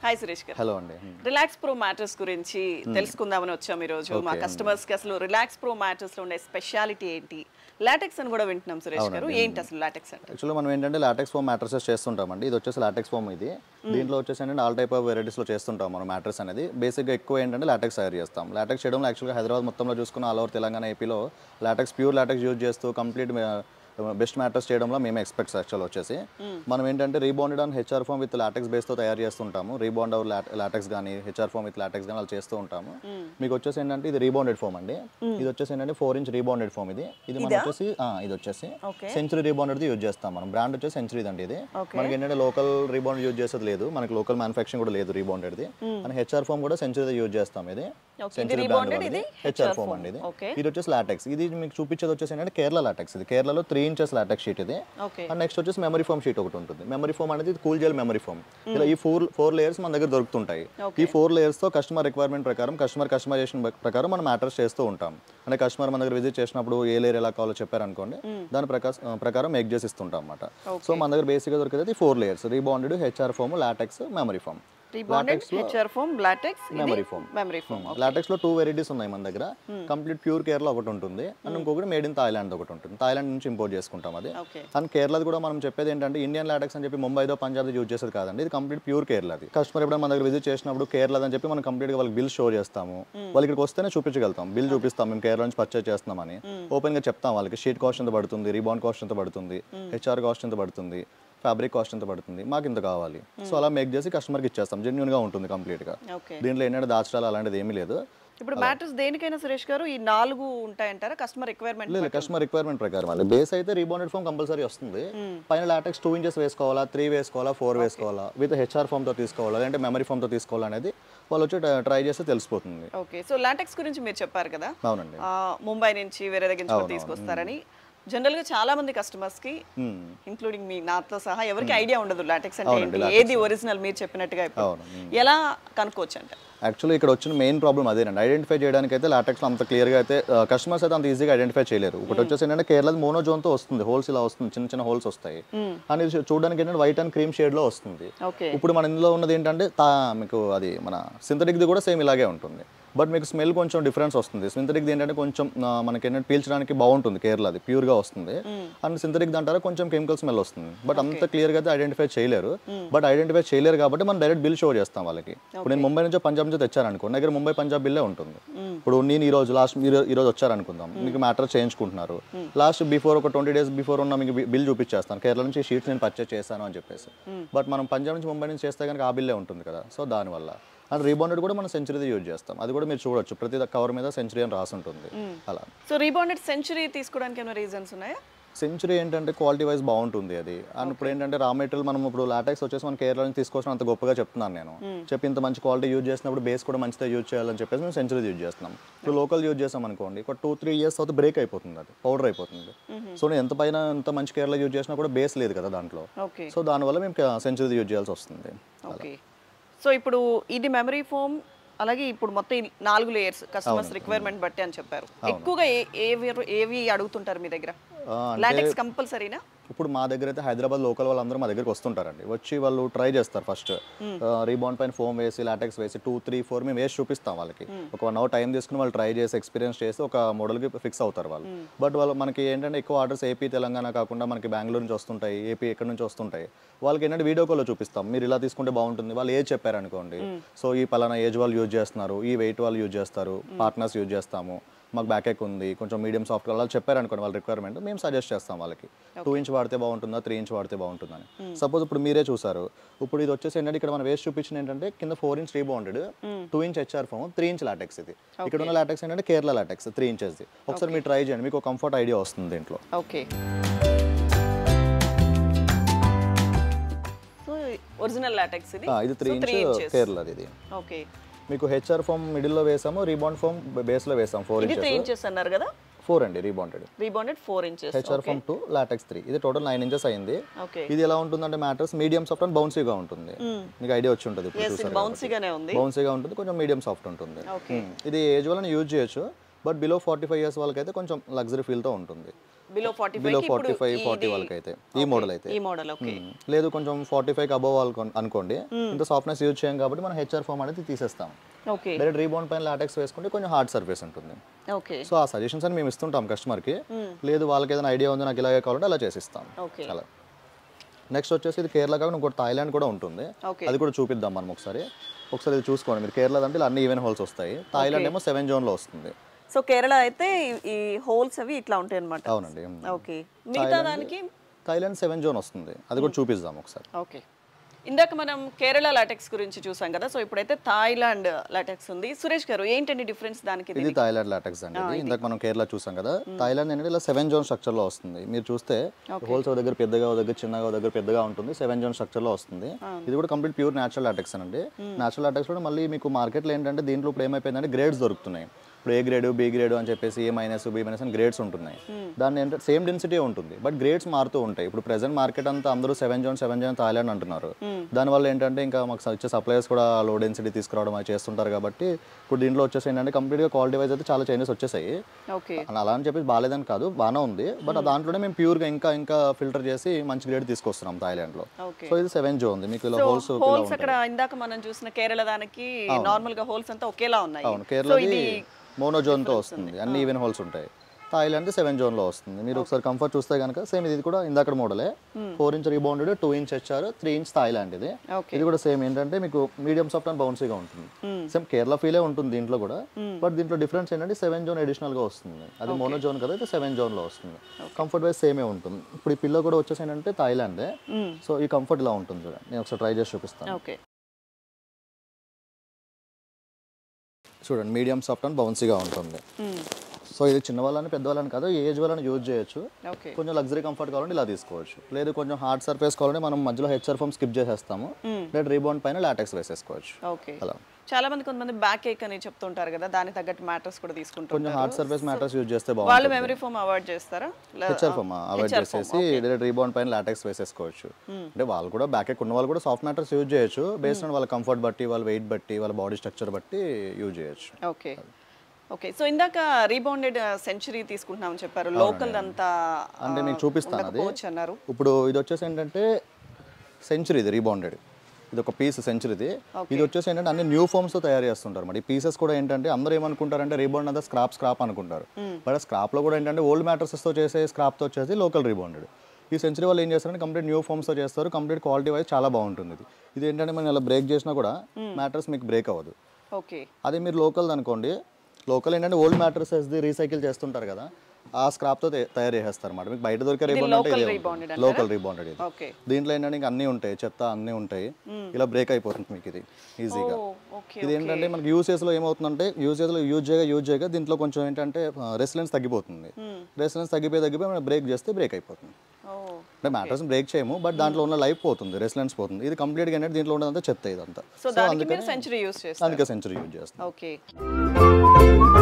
Hi Suresh గారు hello అండి relax pro matters గురించి తెలుసుకుందామని వచ్చాం ఈరోజు మా కస్టమర్స్ కి అసలు రిలాక్స్ ప్రో మ్యాటర్స్ లో ఉండే స్పెషాలిటీ ఏంటి లాటెక్స్ అని కూడా వింటున్నాం సురేష్ గారు ఏంటి అసలు లాటెక్స్ అంటే యాక్చువల్లీ మనం ఏంటంటే లాటెక్స్ ఫోమ్ మ్యాట్రసెస్ చేస్తుంటామండి ఇది వచ్చేసి లాటెక్స్ ఫోమ్ ఇది దీంట్లో వచ్చేసి ఏంటంటే ఆల్ టైప్ ఆఫ్ వెరైటీస్లో చేస్తుంటాం మనం మ్యాట్రస్ అనేది బేసిక్గా ఎక్కువ ఏంటంటే లాటెక్స్ తయారు చేస్తాం లాటెక్స్ చేయడంలో యాక్చువల్గా హైదరాబాద్ మొత్తంలో చూసుకున్న ఆల్ ఓవర్ తెలంగాణ ఏపీలో లాటెక్స్ ప్యూర్ లాటెక్స్ యూజ్ చేస్తూ కంప్లీట్ బెస్ట్ మ్యాటర్స్ చేయడంలో మేము ఎక్స్పెక్ట్స్ యాక్చువల్ వచ్చేసి మనం ఏంటంటే rebounded on HR foam with latex బేస్తో తయారు చేస్తుంటాము రీబౌండ్ అవర్ లాటెక్స్ కానీ హెచ్ఆర్ ఫామ్ విత్ లాటెక్స్ కానీ అలా చేస్తూ ఉంటాము మీకు వచ్చేసి ఏంటంటే ఇది రీబౌండెడ్ ఫోమ్ అండి ఇది వచ్చేసి ఏంటంటే ఫోర్ ఇంచ్ రీబౌండెడ్ ఫోమ్ ఇది ఇది మనం వచ్చేసి ఆ, ఇది వచ్చేసి Okay. సెంచరీ రీబౌండెడ్ యూజ్ చేస్తాం మనం బ్రాండ్ వచ్చేసి సెంచరీ అండి ఇది మనకి ఏంటంటే లోకల్ రీబౌండ్ యూజ్ చేసేది లేదు మనకి లోకల్ మ్యానుఫాక్చరింగ్ కూడా లేదు రీబౌండెడ్ది మన హెచ్ఆర్ ఫోమ్ కూడా సెంచరీ యూజ్ చేస్తాం ఇది Okay, ఇది సెంచరీ rebounded, బ్రాండ్ ఇది హెచ్ఆర్ HR ఫోమ్ foam. అండి ఇది Okay. ఇది వచ్చేసి లాటెక్స్ ఇది మీకు చూపించేది వచ్చేసి ఏంటంటే కేరళ లాటెక్స్ ఇది కేరళలో త్రీ ఇంచెస్ లాటెక్స్ షీట్ ఇది ఓకే అండ్ నెక్స్ట్ వచ్చేసి మెమరీ ఫోమ్ షీట్ ఒకటి ఉంటుంది మెమరీ ఫోమ్ అనేది కూల్ జెల్ మెమరీ ఫోమ్ ఇలా ఈ ఫోర్ ఫోర్ లేయర్స్ మన దగ్గర దొరుకుతుంటాయి ఈ ఫోర్ లేయర్స్ తో కస్టమర్ రిక్వైర్మెంట్ ప్రకారం కస్టమర్ కస్టమైజేషన్ ప్రకారం మనం మ్యాటర్స్ చేస్తూ ఉంటాం అంటే కస్టమర్ మన దగ్గర విజిట్ చేసినప్పుడు ఏ లేయర్ ఎలా కావాలో చెప్పారనుకోండి దాని ప్రకారం ప్రకారం మేక్ చేసి ఇస్తుంటాం అనమాట సో మన దగ్గర బేసిక్గా దొరికేది four layers rebonded HR foam latex memory foam rebonded HR foam latex memory foam memory foam latex లో టూ వెరైటీస్ ఉన్నాయి మన దగ్గర కంప్లీట్ ప్యూర్ కేరళ ఒకటి ఉంటుంది అండ్ ఇంకొకటి మేడ్ ఇన్ థాయిలాండ్ ఒకటి ఉంటుంది థాయిలాండ్ నుంచి ఇంపోర్ట్ చేసుకుంటాం అది ఓకే అండ్ కేరళది కూడా మనం చెప్పేది ఏంటంటే ఇండియన్ లాటెక్స్ అని చెప్పి ముంబైదో పంజాబ్ యూజ్ చేసేది కాదండి ఇది కంప్లీట్ ప్యూర్ కేరళది కస్టమర్ ఎప్పుడైనా మన దగ్గర విజిట్ చేసినప్పుడు కేరళ అని చెప్పి మనం కంప్లీట్ గా వాళ్ళకి బిల్ షో చేస్తాము వాళ్ళకి ఇక్కడికి వస్తేనే చూపించగలుగుతాం బిల్ చూపిస్తాం మేము కేరళ నుంచి పర్చేస్ చేస్తున్నామని ఓపెన్ గా చెప్తాం వాళ్ళకి షీట్ కాస్ట్ ఎంత పడుతుంది రీబాండ్ కాస్ట్ ఎంత పడుతుంది హెచ్ఆర్ కాస్ట్ ఎంత పడుతుంది ఫ్యాబ్రిక్ కాస్ట్ ఎంత పడుతుంది మాకు ఇంత కావాలి సో అలా మేక్ చేసి కస్టమర్కి ఇచ్చేస్తాం జెన్యున్ గా ఉంటుంది కంప్లీట్ గా ఓకే దీంట్లో ఏంటంటే దాచడాలు అలాంటిది ఏమీ లేదు ఇప్పుడు మ్యాటర్స్ దేనికైనా సురేష్ గారు ఈ నాలుగు ఉంటాయంటారా కస్టమర్ రిక్వైర్మెంట్ లేదు కస్టమర్ రిక్వైర్మెంట్ ప్రకారం అండి బేస్ అయితే రీబౌండెడ్ ఫామ్ కంపల్సరీ వస్తుంది పైన లాటెక్స్ టూ ఇంచెస్ వేసుకోవాలా త్రీ వేసుకోవాలా ఫోర్ వేసుకోవాలా విత్ హెచ్ఆర్ తో తీసుకోవాలా లేదంటే మెమరీ తో తీసుకోవాలా అనేది వాళ్ళు వచ్చి ట్రై చేస్తే తెలిసిపోతుంది ఓకే సో లాటెక్స్ గురించి మీరు చెప్పారు కదా అవునండి ఆ, ముంబై నుంచి వేరే దగ్గర నుంచి కూడా తీసుకొస్తారని జనరల్ గా చాలా మంది కస్టమర్స్ కి Hmm. ఇంక్లూడింగ్ మీ నాతో సహా ఎవరికి ఐడియా ఉండదు లాటెక్స్ అంటే ఏంటి ఏది ఒరిజినల్ మీరు చెప్పినట్టుగా ఇప్పుడు అవును ఎలా కనుక్కోవచ్చు అంటే యాక్చువల్లీ ఇక్కడ వచ్చిన మెయిన్ ప్రాబ్లం అదేనండి ఐడెంటిఫై చేయడానికి అయితే లాటెక్స్ అంత క్లియర్గా అయితే కస్టమర్స్ అయితే అంత ఈజీగా ఐడెంటిఫై చేయలేరు ఒకటి వచ్చేసి ఏంటంటే కేరళ మోనోజోన్తో వస్తుంది హోల్స్ ఇలా వస్తుంది చిన్న చిన్న హోల్స్ వస్తాయి అండ్ ఇది చూడడానికి ఏంటంటే వైట్ అండ్ క్రీమ్ షేడ్లో వస్తుంది ఓకే ఇప్పుడు మన ఇందులో ఉన్నది ఏంటంటే తా మీకు అది మన సింథటిక్ది కూడా సేమ్ ఇలాగే ఉంటుంది బట్ మీకు స్మెల్ కొంచెం డిఫరెన్స్ వస్తుంది సింథటిక్ది ఏంటంటే కొంచెం ఆ, మనకి ఏంటంటే పీల్చడానికి బాగుంటుంది కేరళది ప్యూర్గా వస్తుంది అండ్ సింథటిక్ అంటారా కొంచెం కెమికల్ స్మెల్ వస్తుంది బట్ అంత క్లియర్గా అయితే ఐడెంటిఫై చేయలేరు బట్ ఐడెంటిఫై చేయలేరు కాబట్టి మనం డైరెక్ట్ బిల్ షో చేస్తాం వాళ్ళకి ఇప్పుడు నేను ముంబై నుంచో పంజాబ్ నుంచో తెచ్చారనుకో నా దగ్గర ముంబై పంజాబ్ బిల్లే ఉంటుంది ఇప్పుడు నేను ఈ రోజు లాస్ట్ మీరు ఈ రోజు వచ్చారనుకుందాం మీకు మ్యాటర్ చేయించుకుంటున్నారు లాస్ట్ బిఫోర్ ఒక ట్వంటీ డేస్ బిఫోర్ ఉన్న మీకు బిల్ చూపించేస్తాను కేరళ నుంచి షీట్స్ నేను పర్చేస్ చేశాను అని చెప్పేసి బట్ మనం పంజాబ్ నుంచి ముంబై నుంచి చేస్తే కనుక ఆ బిల్లే ఉంటుంది కదా సో దానివల్ల అండ్ రీబౌండెడ్ కూడా మనం సెంచరీది యూజ్ చేస్తాం అది కూడా మీరు చూడొచ్చు ప్రతి కవర్ మీద సెంచరీ అని రాసి ఉంటుంది అలా సో రీబాండెడ్ సెంచరీ తీసుకోవడానికి ఏమైనా రీజన్స్ ఉన్నాయా సెంచరీ ఏంటంటే క్వాలిటీ వైజ్ బాగుంటుంది అది అండ్ ఇప్పుడు ఏంటంటే రా మెటీరియల్ మనం ఇప్పుడు లాటెక్స్ వచ్చేసి మన కేరళ నుంచి తీసుకొచ్చిన అంత గొప్పగా చెప్తున్నాను నేను చెప్పి ఇంత మంచి క్వాలిటీ యూజ్ చేసినప్పుడు బేస్ కూడా మంచిగా యూజ్ చేయాలని చెప్పేసి మేము సెంచరీ యూజ్ చేస్తున్నాం ఇప్పుడు లోకల్ యూజ్ చేసాం అనుకోండి ఒక టూ త్రీ ఇయర్స్ తర్వాత బ్రేక్ అయిపోతుంది అది పౌడర్ అయిపోతుంది సో నేను ఎంత పైన ఎంత మంచి కేరళ యూజ్ చేసినా కూడా బేస్ లేదు కదా దాంట్లో ఓకే సో దానివల్ల మేము సెంచరీ యూజ్ చేయాల్సి వస్తుంది ఓకే సో ఇప్పుడు ఇది మెమరీ ఫోమ్ అలాగే ఇప్పుడు మొత్తం ఈ నాలుగు లేయర్స్ కస్టమర్స్ రిక్వైర్మెంట్ బట్టి అని చెప్పారు ఎక్కువగా ఏ ఏవి ఏవి అడుగుతుంటారు మీ దగ్గర ఆ, లాటెక్స్ కంపల్సరీనా ఇప్పుడు మా దగ్గర అయితే హైదరాబాద్ లోకల్ వాళ్ళందరూ మా దగ్గరికి వస్తుంటారండి వచ్చి వాళ్ళు ట్రై చేస్తారు ఫస్ట్ రీబౌండ్ పైన ఫోమ్ వేసి లాటెక్స్ వేసి టూ త్రీ ఫోర్ మేము వేసి చూపిస్తాం వాళ్ళకి ఒక వన్ అవర్ టైం తీసుకుని వాళ్ళు ట్రై చేసి ఎక్స్పీరియన్స్ చేసి ఒక మోడల్కి ఫిక్స్ అవుతారు వాళ్ళు బట్ వాళ్ళు మనకి ఏంటంటే ఎక్కువ ఆర్డర్స్ ఏపీ తెలంగాణ కాకుండా మనకి బెంగళూరు నుంచి వస్తుంటాయి ఏపీ ఎక్కడి నుంచి వస్తుంటాయి వాళ్ళకి ఏంటంటే వీడియో కాల్లో చూపిస్తాం మీరు ఇలా తీసుకుంటే బాగుంటుంది వాళ్ళు ఏజ్ చెప్పారనుకోండి సో ఈ పలానా ఏజ్ వాళ్ళు యూజ్ చేస్తున్నారు ఈ వెయిట్ వాళ్ళు యూజ్ చేస్తారు పార్ట్నర్స్ యూజ్ చేస్తాము మాకు బ్యాక్ ఎక్ ఉంది కొంచెం మీడియం సాఫ్ట్ అలా చెప్పారనుకోండి వాళ్ళ రిక్వైర్మెంట్ మేము సజెస్ట్ చేస్తాం వాళ్ళకి టూ ఇంచ్ వాడితే బాగుంటుందా త్రీ ఇంచ్ వాడితే బాగుంటుందని సపోజ్ ఇప్పుడు మీరే చూసారు ఇప్పుడు ఇది వచ్చేసి ఏంటంటే ఇక్కడ మన వేస్ట్ చూపించిన ఏంటంటే కింద four inch rebounded two inch HR foam three inch latex ఇది ఇక్కడ ఉన్న లాటెక్స్ ఏంటంటే కేరళ లాటెక్స్ త్రీ ఇంచెస్ది ఒకసారి మీరు ట్రై చేయండి మీకు కంఫర్ట్ ఐడియా వస్తుంది దీంట్లో ఓకే సో ఒరిజినల్ లాటెక్స్ ఇది ఆ, ఇది three So, three inch inches. కేరళది ఇది ఓకే మీకు హెచ్ఆర్ ఫోమ్ మిడిల్లో వేసాము రీబౌండ్ ఫోమ్ బేస్లో వేసాం ఫోర్ ఇది త్రీ ఇంచెస్ ఇంచెస్ అన్నారు కదా ఫోర్ అండి rebounded rebonded four inches HR foam two latex three ఇది టోటల్ నైన్ ఇంచెస్ అయింది ఓకే ఇది ఎలా ఉంటుందంటే మ్యాటర్స్ మీడియం సాఫ్ట్ అండ్ బౌన్సీగా ఉంటుంది మీకు ఐడియా వచ్చి ఉంటుంది ఇప్పుడు ఎస్ చూసారు బౌన్సీగానే ఉంది బౌన్సీగా ఉంటుంది కొంచెం మీడియం సాఫ్ట్ ఉంటుంది Okay. Hmm. ఇది ఏజ్ వల్ల యూజ్ చేయొచ్చు but below forty five years వాళ్ళకైతే కొంచెం లగ్జరీ ఫీల్తో ఉంటుంది below forty below five forty five forty వాళ్ళకి అయితే ఈ మోడల్ అయితే ఈ మోడల్ ఓకే మ్మ్. లేదు కొంచెం ఫార్టీ ఫైవ్ అబవ్ అనుకోండి ఇంత సాఫ్ట్నెస్ యూజ్ చేయం కాబట్టి మనం హెచ్ఆర్ ఫామ్ అనేది తీసేస్తాం ఓకే డైరెక్ట్ రీబౌండ్ పైన లాటెక్స్ వేసుకుంటే కొంచెం హార్డ్ సర్ఫేస్ ఉంటుంది ఓకే సో ఆ సజెషన్స్ అని మేము ఇస్తుంటాం కస్టమర్కి లేదు వాళ్ళకి ఏదైనా ఐడియా ఉంది నాకు ఇలాగే కావాలంటే అలా చేసిస్తాం ఓకే అలా నెక్స్ట్ వచ్చేసి ఇది కేరళ కాకుండా ఇంకోటి థాయిలాండ్ కూడా ఉంటుంది ఓకే అది కూడా చూపిద్దాం మనం ఒకసారి ఒకసారి ఇది చూసుకోండి మీరు కేరళ అంటే ఇలా అన్ని ఈవెన్ హోల్స్ వస్తాయి థాయిలాండ్ ఏమో సెవెన్ జోన్లో వస్తుంది సో కేరళ అయితే ఈ- ఈ హోల్స్ అవి ఇట్లా ఉంటాయి అనమాట అవునండి ఓకే మిగతా దానికి థాయిలాండ్ సెవెన్ జోన్ వస్తుంది అది కూడా చూపిద్దాం ఒకసారి ఓకే ఇందాక మనం కేరళ లాటెక్స్ గురించి చూసాం కదా సో ఇప్పుడైతే థాయిలాండ్ లాటెక్స్ ఉంది సురేష్ గారు ఏంటండి డిఫరెన్స్ దానికి ఇది థాయిలాండ్ లాటెక్స్ అండి ఇది ఇందాక మనం కేరళ చూసాం కదా థాయిలాండ్ అనేది ఇలా సెవెన్ జోన్ స్ట్రక్చర్ లో వస్తుంది మీరు చూస్తే హోల్స్ ఒక దగ్గర పెద్దగా ఒక దగ్గర చిన్నగా ఒక దగ్గర పెద్దగా ఉంటుంది సెవెన్ జోన్ స్ట్రక్చర్ లో వస్తుంది ఇది కూడా కంప్లీట్ ప్యూర్ న్యాచురల్ లాటెక్స్ అండి న్యాచురల్ లాటెక్స్ కూడా మళ్ళీ మీకు మార్కెట్లో ఏంటంటే దీంట్లో ఇప్పుడు ఏమైపోయిందంటే గ్రేడ్స్ దొరుకుతున్నాయి ఇప్పుడు ఏ గ్రేడ్ బి గ్రేడ్ అని చెప్పేసి ఏ మైనస్ బి మైనస్ అని గ్రేడ్స్ ఉంటున్నాయి దాన్ని ఏంటంటే సేమ్ డెన్సిటీ ఉంటుంది బట్ గ్రేడ్స్ మారుతూ ఉంటాయి ఇప్పుడు ప్రెసెంట్ మార్కెట్ అంతా అందరూ seven zone seven zone Thailand అంటున్నారు దానివల్ల ఏంటంటే ఇంకా మాకు వచ్చే సప్లైర్స్ కూడా లో డెన్సిటీ తీసుకురావడం అది చేస్తుంటారు కాబట్టి ఇప్పుడు దీంట్లో వచ్చేసి ఏంటంటే కంప్లీట్గా క్వాలిటీ వైజ్ అయితే చాలా చేంజెస్ వచ్చేసాయి ఓకే అలా అలా అని చెప్పి బాగాలేదని కాదు బాగానే ఉంది బట్ దాంట్లోనే మేము ప్యూర్గా ఇంకా ఇంకా ఫిల్టర్ చేసి మంచి గ్రేడ్ తీసుకొస్తున్నాం థాయిలాండ్లో ఓకే సో ఇది సెవెన్ జో ఉంది మీకు ఇలా సో హోల్స్ హోల్స్ అక్కడ ఇందాక మనం చూసిన కేరళ దానికి నార్మల్ గా హోల్స్ అంతా ఒకేలా ఉన్నాయి అవును కేరళది మోనోజోన్తో వస్తుంది అన్ని ఈవెన్ హోల్స్ ఉంటాయి థాయిలాండ్ సెవెన్ జోన్లో వస్తుంది మీరు ఒకసారి కంఫర్ట్ చూస్తే కనుక సేమ్ ఇది కూడా ఇందాక మోడలే four inch rebounded two inch HR three inch Thailand ఇది ఓకే ఇది కూడా సేమ్ ఏంటంటే మీకు మీడియం సాఫ్ట్ అండ్ బౌన్సీగా ఉంటుంది సేమ్ కేరళ ఫీలే ఉంటుంది దీంట్లో కూడా బట్ దీంట్లో డిఫరెన్స్ ఏంటంటే సెవెన్ జోన్ అడిషనల్ గా వస్తుంది అది మోనో జోన్ కదా అయితే సెవెన్ జోన్ లో వస్తుంది కంఫర్ట్ వైజ్ సేమే ఉంటుంది ఇప్పుడు ఈ పిల్లో కూడా వచ్చేసి ఏంటంటే థాయిలాండే సో ఈ కంఫర్ట్ ఇలా ఉంటుంది చూడండి నేను ఒకసారి ట్రై చేసి చూపిస్తాను ఓకే చూడండి మీడియం సాఫ్ట్ అండ్ బౌన్సీగా ఉంటుంది సో ఇది చిన్న వాళ్ళని పెద్దవాళ్ళని కాదు ఏజ్ వాళ్ళని యూజ్ చేయొచ్చు ఓకే కొంచెం లగ్జరీ కంఫర్ట్ కావాలంటే ఇలా తీసుకోవచ్చు లేదు కొంచెం హార్డ్ సర్ఫేస్ కావాలంటే మనం మధ్యలో హెచ్ఆర్ ఫామ్ స్కిప్ చేసేస్తాము లేదా రీబౌండ్ పైన లాటెక్స్ వేసేసుకోవచ్చు ఓకే అలా చాలా మంది కొంతమంది బ్యాక్ ఏక్ అని చెప్తుంటారు కదా దానికి తగ్గట్టు మ్యాటర్స్ కూడా కొంచెం తీసుకుంటుంటారు హార్డ్ సర్ఫేస్ మ్యాటర్స్ యూజ్ చేస్తే వాళ్ళు బాగుంటుంది మెమరీ ఫోమ్ అవాయిడ్ చేస్తారా హెచ్ఆర్ ఫామ్ అవాయిడ్ చేసేసి డైరెక్ట్ రీబౌండ్ పైన లాటెక్స్ వేసేసుకోవచ్చు అంటే వాళ్ళు కూడా బ్యాక్ ఉన్న వాళ్ళు కూడా సాఫ్ట్ మ్యాటర్స్ యూజ్ చేయొచ్చు బేస్డ్ ఆన్ వాళ్ళ కంఫర్ట్ బట్టి వాళ్ళ వెయిట్ బట్టి వాళ్ళ బాడీ స్ట్రక్చర్ బట్టి యూజ్ చేయొచ్చు ఓకే ఓకే సో ఇందాక రీబౌండెడ్ సెంచరీ తీసుకుంటున్నామని చెప్పారు లోకల్ అంతా అంటే నేను చూపిస్తాను అది ఉండకపోవచ్చు అన్నారు ఇప్పుడు ఇది వచ్చేసి ఏంటంటే సెంచరీ ఇది రీబౌండెడ్ ఇది ఒక పీస్ సెంచరీది ఇది వచ్చేసి ఏంటంటే అన్ని న్యూ ఫామ్స్ తో తయారు చేస్తుంటారు మరి ఈ పీసెస్ కూడా ఏంటంటే అందరూ ఏమనుకుంటారంటే రీబౌండ్ అంతా స్క్రాప్ స్క్రాప్ అనుకుంటారు బట్ స్క్రాప్ లో కూడా ఏంటంటే ఓల్డ్ మ్యాటర్స్ తో చేసే స్క్రాప్ తో వచ్చేసి లోకల్ రీబౌండెడ్ ఈ సెంచరీ వాళ్ళు ఏం చేస్తారంటే కంప్లీట్ న్యూ ఫామ్స్ తో చేస్తారు కంప్లీట్ క్వాలిటీ వైజ్ చాలా బాగుంటుంది ఇది ఇది ఏంటంటే మనం ఇలా బ్రేక్ చేసినా కూడా మ్యాటర్స్ మీకు బ్రేక్ అవ్వదు ఓకే అదే మీరు లోకల్ అనుకోండి లోకల్ ఏంటంటే ఓల్డ్ మ్యాటర్స్ రీసైకిల్ చేస్తుంటారు కదా ఆ స్క్రాప్ తో తే- తయారు చేస్తారు అన్నమాట మీకు బయట దొరికే రీబౌండ్ అంటే local ఇదే rebounded ఉంటుంది. లోకల్ రీబౌండెడ్ ఇది ఓకే దీంట్లో ఏంటంటే ఇంకా అన్నీ ఉంటాయి చెత్త అన్నీ ఉంటాయి ఇలా బ్రేక్ అయిపోతుంది మీకు ఇది ఈజీగా ఓకే ఇది ఏంటంటే మనకి యూసేజ్లో ఏమవుతుందంటే యూసేజ్లో యూజ్ చేయగా యూజ్ చేయగా దీంట్లో కొంచెం ఏంటంటే రెసిలెన్స్ తగ్గిపోతుంది రెసిలెన్స్ తగ్గిపోయి తగ్గిపోయి మనం బ్రేక్ చేస్తే బ్రేక్ అయిపోతుంది ఓ అంటే మ్యాటర్స్ బ్రేక్ చేయము బట్ దాంట్లో ఉన్న లైఫ్ పోతుంది రెసిలెన్స్ పోతుంది ఇది కంప్లీట్గా ఏంటంటే దీంట్లో ఉన్నదంతా చెత్త ఇదంతా సో దానికి మీరు సెంచరీ యూస్ చేస్తారు అందుకే సెంచరీ యూజ్ చేస్తాం ఓకే